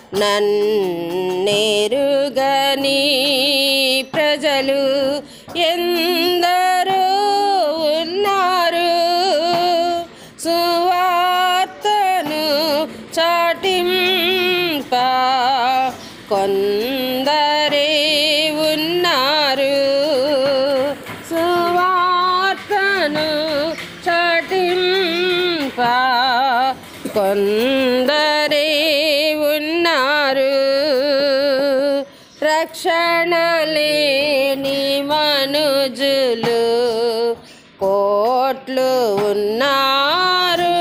నన్నేరుగని ప్రజలు ఎందరో ఉన్నారు సువార్తను చాటింప కొందరే ఉన్నారు సువార్తను చాటింప కొందరే ఉన్నారు రక్షణ లేని మనుజులు కోట్లు ఉన్నారు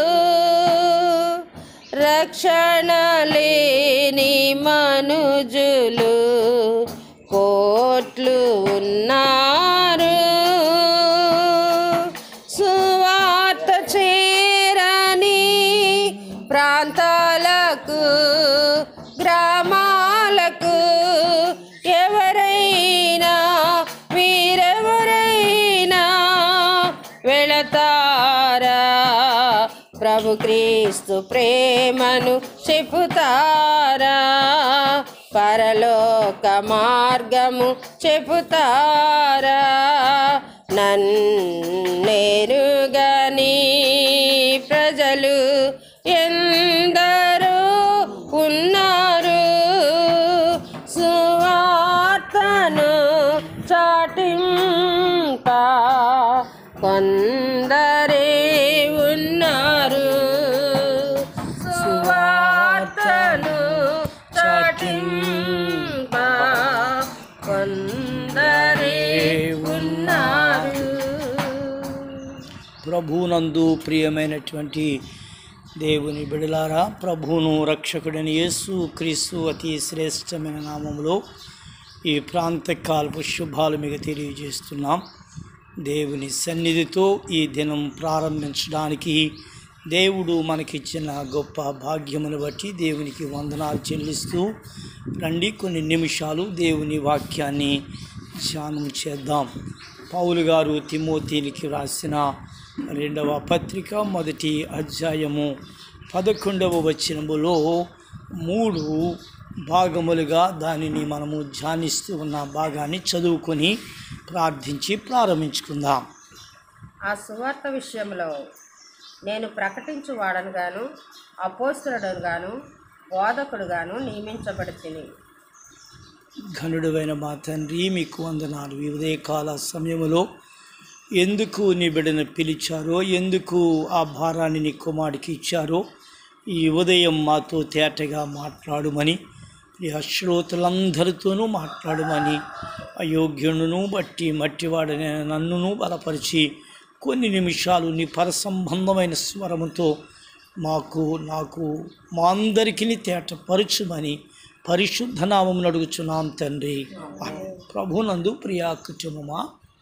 రక్షణ లేని మనుజులు కోట్లు ఉన్నారు సువార్త చేరని ప్రాంతాలకు గ్రామాలకు ఎవరైనా మీరెవరైనా వెళతారా ప్రభు క్రీస్తు ప్రేమను చెబుతారా పరలోక మార్గము చెబుతారా నన్నేరుగని ప్రజలు ఎందరో ఉన్నారు సువార్తను చాటింప కొందరే ఉన్నారు సువార్తను చాటింప కొందరే ఉన్నారు ప్రభునందు ప్రియమైనటువంటి దేవుని బిడలారా ప్రభువును రక్షకుడని యేసు క్రీస్తు అతి శ్రేష్టమైన నామములో ఈ ప్రాంతకాలపు శుభాలు మీకు తెలియజేస్తున్నాం దేవుని సన్నిధితో ఈ దినం ప్రారంభించడానికి దేవుడు మనకిచ్చిన గొప్ప భాగ్యమును బట్టి దేవునికి వందనాలు చెల్లిస్తూ రండి కొన్ని నిమిషాలు దేవుని వాక్యాన్ని ధ్యానం చేద్దాం పౌలు గారు తిమోతీనికి రాసిన రెండవ పత్రిక మొదటి అధ్యాయము పదకొండవ వచనములో మూడు భాగములుగా దానిని మనము ధ్యానిస్తూ ఉన్న భాగాన్ని చదువుకొని ప్రార్థించి ప్రారంభించుకుందాం ఆ సువార్త విషయంలో నేను ప్రకటించు వాడను గాను అపోస్తుడను గాను బోధకుడు గాను నియమించబడుతుంది ఘనుడైన మా తండ్రి మీకు వందనాలు ఈ ఉదయకాల సమయంలో ఎందుకు నీ బిడ్డను పిలిచారో ఎందుకు ఆ భారాన్ని నీ కుమారుడికి ఇచ్చారో ఈ ఉదయం మాతో తేటగా మాట్లాడుమని ప్రియ శ్రోతలందరితోనూ మాట్లాడమని అయోగ్యులను బట్టి మట్టివాడని నన్నును బలపరిచి కొన్ని నిమిషాలు నీ పరసంబంధమైన స్వరముతో మాకు నాకు మా అందరికీ తేటపరచుమని పరిశుద్ధ నామమును అడుగుచున్నాం తండ్రి ప్రభునందు ప్రియా కుటుంబమా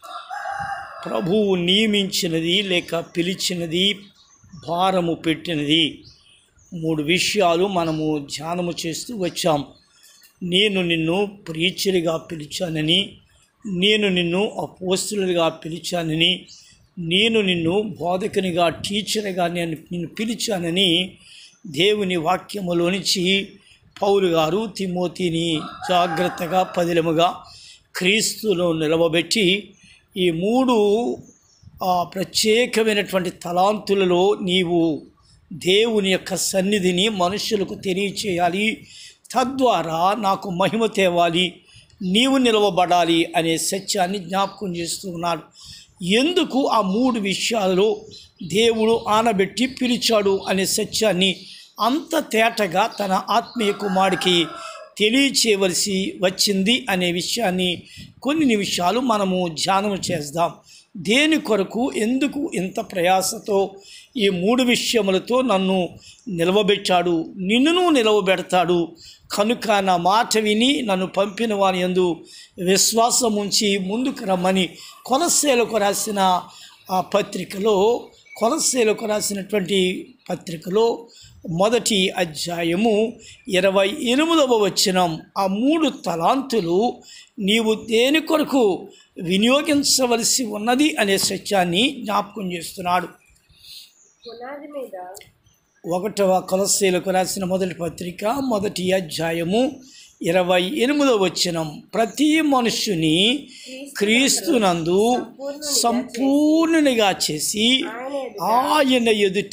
ప్రభువు నియమించినది లేక పిలిచినది భారము పెట్టినది మూడు విషయాలు మనము ధ్యానము చేస్తూ వచ్చాం నేను నిన్ను ప్రీచరిగా పిలిచానని నేను నిన్ను అపోస్తులుగా పిలిచానని నేను నిన్ను బోధకునిగా టీచర్గా నేను నిన్ను పిలిచానని దేవుని వాక్యములోనిచి పౌలు గారు తిమోతిని జాగ్రత్తగా పదిలముగా క్రీస్తులో నిలవబెట్టి ఈ మూడు ఆ ప్రత్యేకమైనటువంటి తలాంతులలో నీవు దేవుని యొక్క సన్నిధిని మనుషులకు తెలియచేయాలి తద్వారా నాకు మహిమ తేవాలి నీవు నిలవబడాలి అనే సత్యాన్ని జ్ఞాపకం చేస్తూ ఉన్నాడు ఎందుకు ఆ మూడు విషయాలలో దేవుడు ఆనబెట్టి పిలిచాడు అనే సత్యాన్ని అంత తేటగా తన ఆత్మీయ కుమారుడికి తెలియచేయవలసి వచ్చింది అనే విషయాన్ని కొన్ని నిమిషాలు మనము ధ్యానం చేద్దాం దేని కొరకు ఎందుకు ఇంత ప్రయాసతో ఈ మూడు విషయములతో నన్ను నిలవబెట్టాడు నిన్నును నిలవబెడతాడు కనుక నా మాట విని నన్ను పంపిన వాని యందు విశ్వాసం ఉంచి ముందుకు రమ్మని కొలసేలకు రాసిన ఆ పత్రికలో కొలసేలకు రాసినటువంటి పత్రికలో మొదటి అధ్యాయము ఇరవై ఎనిమిదవ వచనం ఆ మూడు తలాంతులు నీవు దేని కొరకు వినియోగించవలసి ఉన్నది అనే సత్యాన్ని జ్ఞాపకం చేస్తున్నాడు పునాది మీద ఒకటవ కొలస్సీలకు రాసిన మొదటి పత్రిక మొదటి అధ్యాయము ఇరవై ఎనిమిదవ వచనం ప్రతి మనుష్యుని క్రీస్తునందు సంపూర్ణునిగా చేసి ఆయన ఎదుట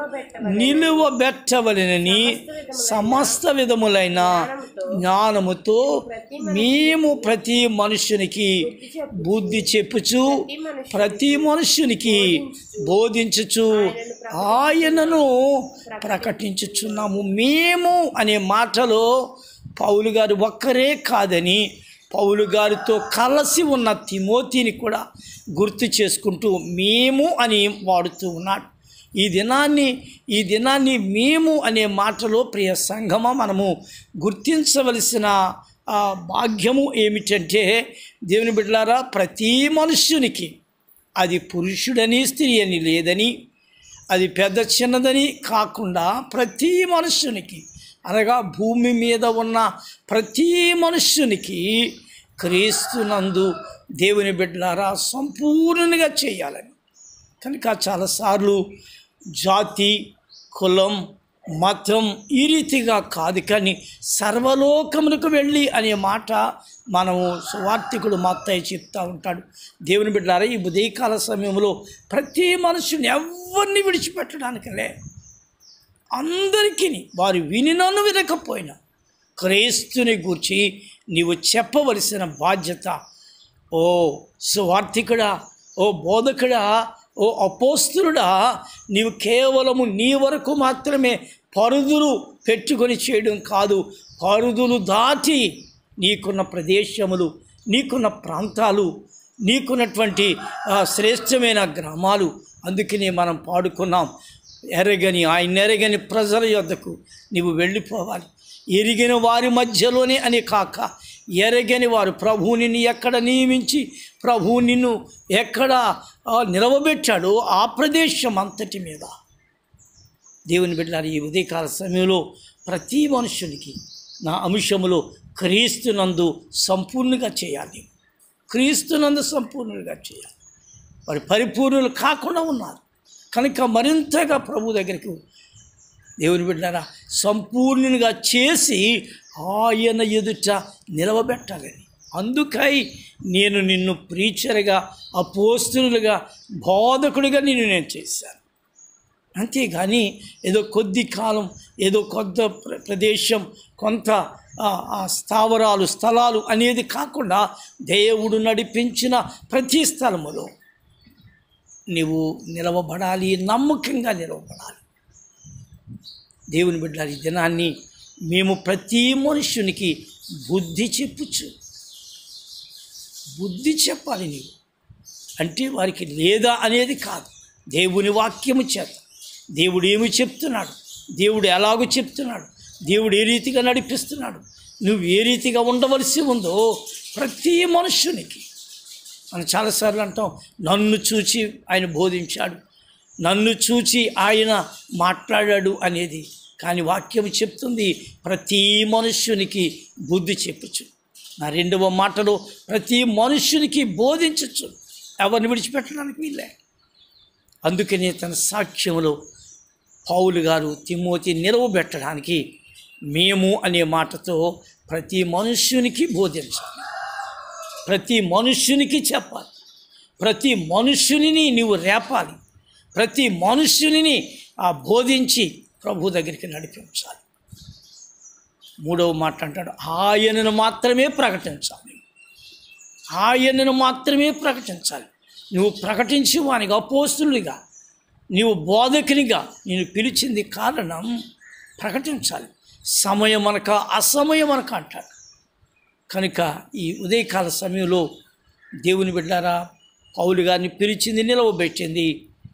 నిలువబెట్టవలెనని సమస్త విధములైన జ్ఞానముతో మేము ప్రతి మనుష్యునికి బుద్ధి చెప్పుచు ప్రతి మనుష్యునికి బోధించుచు ఆయనను ప్రకటించుచున్నాము మేము అనే మాటలో పౌలు గారు ఒక్కరే కాదని పౌలు గారితో కలిసి ఉన్న తిమోతిని కూడా గుర్తు చేసుకుంటూ మేము అని వాడుతూ ఉన్నాడు ఈ దినాన్ని ఈ దినాన్ని మేము అనే మాటలో ప్రియ సంగమ మనము గుర్తించవలసిన ఆ, భాగ్యము ఏమిటంటే దేవుని బిడ్డలారా ప్రతి మనుష్యునికి అది పురుషుడని స్త్రీ అని లేదని అది పెద్ద చిన్నదని కాకుండా ప్రతి మనుష్యునికి అనగా భూమి మీద ఉన్న ప్రతి మనుష్యునికి క్రీస్తునందు దేవుని బిడ్డలారా సంపూర్ణంగా చేయాలని కనుక చాలాసార్లు జాతి కులం మతం ఈ రీతిగా కాదు కానీ సర్వలోకములకు వెళ్ళి అనే మాట మనము సువార్థికుడు మత్తయ్య చెప్తా ఉంటాడు దేవుని బిడ్డారా ఈ ఉదయకాల సమయంలో ప్రతి మనుషుని ఎవరిని విడిచిపెట్టడానికి లే అందరికీ వారు వినినను వినకపోయినా క్రీస్తుని గూర్చి నీవు చెప్పవలసిన బాధ్యత ఓ సువార్థికుడా ఓ బోధకుడా ఓ అపోస్తులుడా నీవు కేవలము నీ వరకు మాత్రమే పరుదులు పెట్టుకొని చేయడం కాదు పరుదులు దాటి నీకున్న ప్రదేశములు నీకున్న ప్రాంతాలు నీకున్నటువంటి ఆ, శ్రేష్టమైన గ్రామాలు అందుకనే మనం పాడుకున్నాం ఎరగని ఆయన ఎరగని ప్రజల యొద్దకు నీవు వెళ్ళిపోవాలి ఎరిగిన వారి మధ్యలోనే అని కాక ఎరగని వారు ప్రభువు నిన్ను ఎక్కడ నియమించి ప్రభువు నిన్ను ఎక్కడ ఆ, నిలవబెట్టాడో ఆ ప్రదేశం అంతటి మీద దేవుని బిడ్డలారు ఈ ఉదయకాల సమయంలో ప్రతి మనుషునికి నా అంశములో క్రీస్తునందు సంపూర్ణంగా చేయాలి క్రీస్తునందు సంపూర్ణంగా చేయాలి వారి పరిపూర్ణులు కాకుండా ఉన్నారు కనుక మరింతగా ప్రభు దగ్గరికి దేవుని బిడ్డారా సంపూర్ణునిగా చేసి ఆయన ఎదుట నిలవబెట్టాలని అందుకై నేను నిన్ను ప్రీచర్గా అపోస్తులుగా బోధకుడిగా నిన్ను నేను చేశాను అంతేగాని ఏదో కొద్ది కాలం ఏదో కొత్త ప్ర- ప్రదేశం కొంత ఆ, ఆ స్థావరాలు స్థలాలు అనేది కాకుండా దేవుడు నడిపించిన ప్రతి స్థలములో నీవు నిలవబడాలి నమ్మకంగా నిలవబడాలి దేవుని బిడ్డలారి ఈ దినాన్ని మేము ప్రతి మనుష్యునికి బుద్ధి చెప్పుచ్చు బుద్ధి చెప్పాలి నీవు అంటే వారికి లేదా అనేది కాదు దేవుని వాక్యము చేత దేవుడు ఏమి చెప్తున్నాడు దేవుడు ఎలాగో చెప్తున్నాడు దేవుడు ఏ రీతిగా నడిపిస్తున్నాడు నువ్వు ఏ రీతిగా ఉండవలసి ఉందో ప్రతి మనుష్యునికి మనం చాలాసార్లు అంటాం నన్ను చూచి ఆయన బోధించాడు నన్ను చూచి ఆయన మాట్లాడాడు అనేది కానీ వాక్యం చెప్తుంది ప్రతి మనుష్యునికి బుద్ధి చెప్పచ్చు నా రెండవ మాటలో ప్రతి మనుష్యునికి బోధించచ్చు ఎవరిని విడిచిపెట్టడానికి వీళ్ళే అందుకనే తన సాక్ష్యంలో పౌలు గారు తిమోతి నిలవబెట్టడానికి మేము అనే మాటతో ప్రతి మనుష్యునికి బోధించాలి ప్రతి మనుష్యునికి చెప్పాలి ప్రతి మనుష్యునిని నీవు రేపాలి ప్రతి మనుష్యునిని ఆ బోధించి ప్రభు దగ్గరికి నడిపించాలి మూడవ మాట అంటాడు ఆయనను మాత్రమే ప్రకటించాలి ఆయనను మాత్రమే ప్రకటించాలి నువ్వు ప్రకటించి వానికి అపోస్తులుగా నీవు బోధకునిగా నేను పిలిచింది కారణం ప్రకటించాలి సమయం అనక అసమయం అనక అంటాడు కనుక ఈ ఉదయకాల సమయంలో దేవుని బిడ్డారా పౌలు గారిని పిలిచింది నిలవబెట్టింది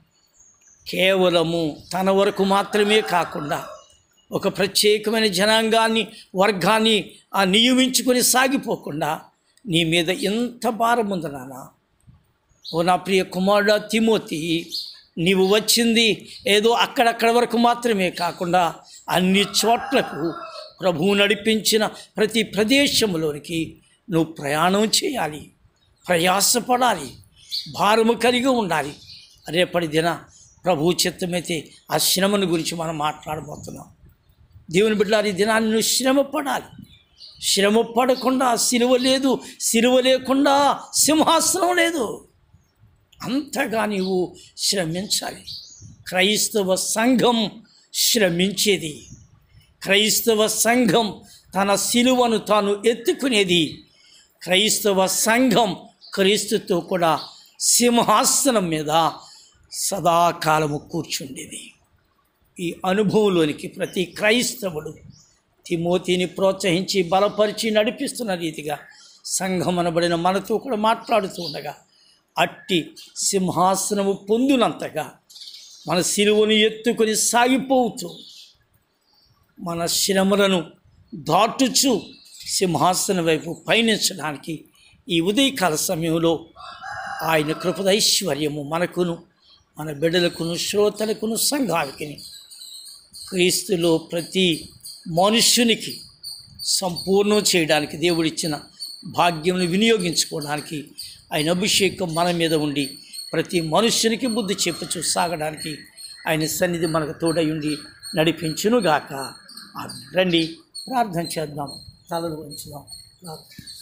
కేవలము తన వరకు మాత్రమే కాకుండా ఒక ప్రత్యేకమైన జనాంగాన్ని వర్గాన్ని ఆ నియమించుకొని సాగిపోకుండా నీ మీద ఎంత భారం ఉంది నాన్న ఓ నా ప్రియ కుమారుడు తిమోతి నీవు వచ్చింది ఏదో అక్కడక్కడ వరకు మాత్రమే కాకుండా అన్ని చోట్లకు ప్రభువు నడిపించిన ప్రతి ప్రదేశంలోనికి నువ్వు ప్రయాణం చేయాలి ప్రయాసపడాలి భారము కలిగి ఉండాలి రేపటి దిన ప్రభు చిత్తమైతే ఆ శ్రమను గురించి మనం మాట్లాడబోతున్నాం దేవుని బిడ్డలారు ఈ దినాన్ని నువ్వు శ్రమ పడాలి శ్రమ పడకుండా సిలువ లేదు సిలువ లేకుండా సింహాసనం లేదు అంతగా నీవు శ్రమించాలి క్రైస్తవ సంఘం శ్రమించేది క్రైస్తవ సంఘం తన సిలువను తాను ఎత్తుకునేది క్రైస్తవ సంఘం క్రీస్తుతో కూడా సింహాసనం మీద సదాకాలము కూర్చుండేది ఈ అనుభవంలోనికి ప్రతి క్రైస్తవుడు తిమోతిని ప్రోత్సహించి బలపరిచి నడిపిస్తున్న రీతిగా సంఘం అనబడిన మనతో కూడా మాట్లాడుతూ ఉండగా అట్టి సింహాసనము పొందునంతగా మన సిలువను ఎత్తుకొని సాగిపోతూ మన శ్రమలను దాటుచు సింహాసనం వైపు పయనించడానికి ఈ ఉదయకాల సమయంలో ఆయన కృపదైశ్వర్యము మనకును మన బిడ్డలకును శ్రోతలకును సంఘానికి క్రీస్తులో ప్రతి మనుష్యునికి సంపూర్ణం చేయడానికి దేవుడిచ్చిన భాగ్యమును వినియోగించుకోవడానికి ఆయన అభిషేకం మన మీద ఉండి ప్రతి మనుష్యునికి బుద్ధి చెప్పుచూ సాగడానికి ఆయన సన్నిధి మనకు తోడై ఉండి నడిపించునుగాక ఆమేన్. రండి ప్రార్థన చేద్దాం తలలు వంచుదాం ప్రార్థన